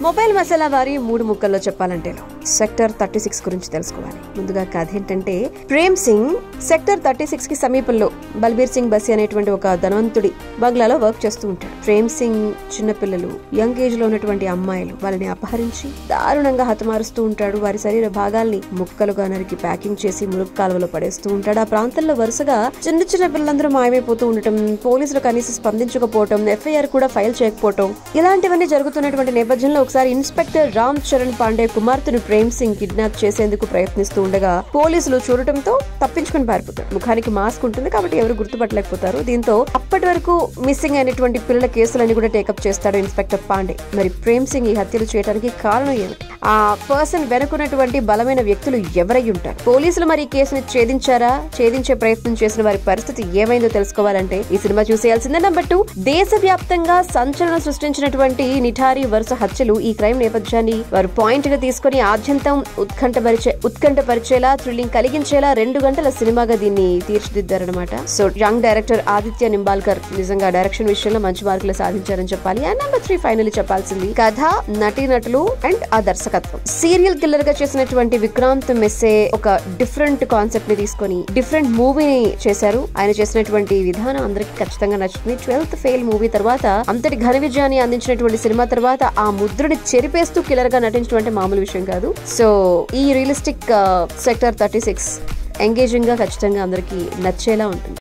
mobile masala వారి మూడు ముక్కల్లో చెప్పాలంటే సెక్టర్ థర్టీ సిక్స్ గురించి తెలుసుకోవాలి ముందుగా కథ ఏంటంటే Prem Singh sector thirty six కి సమీపంలో బల్బీర్ సింగ్ బసి అనేటువంటి ఒక ధనవంతుడి బంగ్లాలో వర్క్ చేస్తూ ఉంటాడు ప్రేమ్ సింగ్ చిన్నపిల్లలు యంగ్ ఏజ్ లో ఉన్నటువంటి అమ్మాయిలు వాళ్ళని అపహరించి దారుణంగా హతమారుస్తూ ఉంటాడు వారి శరీర భాగాల్ని ముక్కలుగా నరికి ప్యాకింగ్ చేసి మురుగు కాలువలో పడేస్తూ ఉంటాడు ఆ ప్రాంతంలో వరుసగా చిన్న చిన్న పిల్లలందరూ మాయమైపోతూ ఉండటం పోలీసులు కనీసం స్పందించకపోవటం ఎఫ్ఐఆర్ కూడా ఫైల్ చేయకపోవటం ఇలాంటివన్నీ జరుగుతున్నటువంటి నేపథ్యంలో ఒకసారి ఇన్స్పెక్టర్ రామ్ చరణ్ పాండే కుమార్తెను ప్రేమ్ సింగ్ కిడ్నాప్ చేసేందుకు ప్రయత్నిస్తూ ఉండగా పోలీసులు చూడటంతో తప్పించుకుని పారిపోతాడు ముఖానికి మాస్క్ ఉంటుంది కాబట్టి ఎవరు గుర్తుపట్టలేకపోతారు దీంతో అప్పటి వరకు మిస్సింగ్ అయినటువంటి పిల్లల కేసులన్నీ కూడా టేకప్ చేస్తాడు ఇన్స్పెక్టర్ పాండే మరి ప్రేమ్ సింగ్ ఈ హత్యలు చేయడానికి కారణం ఏమిటి ఆ పర్సన్ వెనుకున్నటువంటి బలమైన వ్యక్తులు ఎవరై ఉంటారు పోలీసులు మరి ఈ కేసుని ఛేదించారా ఛేదించే ప్రయత్నం చేసిన వారి పరిస్థితి ఏమైందో తెలుసుకోవాలంటే ఈ సినిమా చూసేయాల్సిందే నెంబర్ టూ దేశవ్యాప్తంగా సంచలనం సృష్టించినటువంటి నిఠారి వరుస హత్యలు ఈ క్రైమ్ నేపథ్యాన్ని వారు పాయింట్ గా తీసుకుని ఆద్యంతం ఉత్కంఠపరిచే ఉత్కంఠపరిచేలా థ్రిల్లింగ్ కలిగించేలా రెండు గంటల సినిమాగా దీన్ని తీర్చిదిద్దారనమాట so young director Aditya Nimbalkar నిజంగా డైరెక్షన్ విషయంలో మంచి మార్కులు సాధించారని చెప్పాలి అండ్ నెంబర్ త్రీ ఫైనల్ చెప్పాల్సింది కథ నటీనటులు అండ్ ఆ దర్శకత్వం సీరియల్ కిల్లర్ గా చేసినటువంటి విక్రాంత్ మెస్సే ఒక డిఫరెంట్ కాన్సెప్ట్ ని తీసుకొని డిఫరెంట్ మూవీని చేశారు ఆయన చేసినటువంటి విధానం అందరికి ఖచ్చితంగా నచ్చుతుంది ట్వెల్త్ ఫెయిల్ మూవీ తర్వాత అంతటి ఘన విజయాన్ని అందించినటువంటి సినిమా తర్వాత ఆ ముద్రని చెరిపేస్తూ కిల్లర్ గా నటించడం అంటే మామూలు విషయం కాదు సో ఈ realistic sector thirty six engaging గా ఖచ్చితంగా అందరికి నచ్చేలా ఉంటుంది